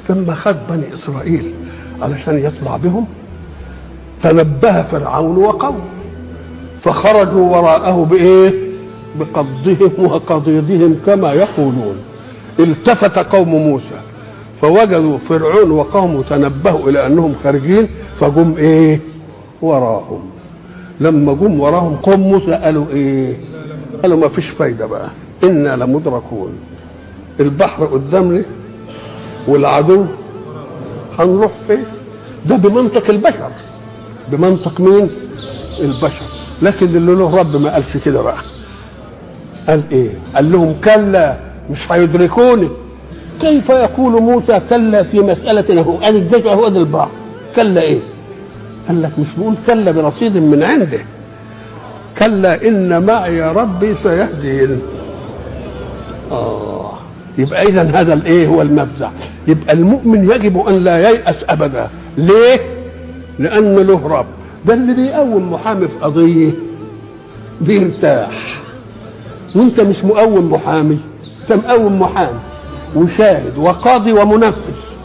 لما خد بني اسرائيل علشان يطلع بهم تنبه فرعون وقومه فخرجوا وراءه بايه بقضهم وقضيضهم كما يقولون التفت قوم موسى فوجدوا فرعون وقومه تنبهوا الى انهم خارجين فجم ايه وراهم لما جم وراهم قوم موسى قالوا ايه قالوا ما فيش فايده بقى انا لمدركون البحر قدامنا والعدو هنروح فين ده بمنطق البشر بمنطق مين البشر لكن اللي له رب ما قالش كده بقى قال ايه قال لهم كلا مش هيدركوني كيف يقول موسى كلا في مسألة هو قال الجيش هو ده البحر كلا ايه قال لك مش بقول كلا برصيد من عنده كلا ان معي ربي سيهدين اه يبقى اذا هذا الايه هو المفزع يبقى المؤمن يجب ان لا ييأس ابدا ليه لان له رب ده اللي بيقوم محامي في قضيه بيرتاح وانت مش مقوم محامي انت مقوم محامي وشاهد وقاضي ومنفذ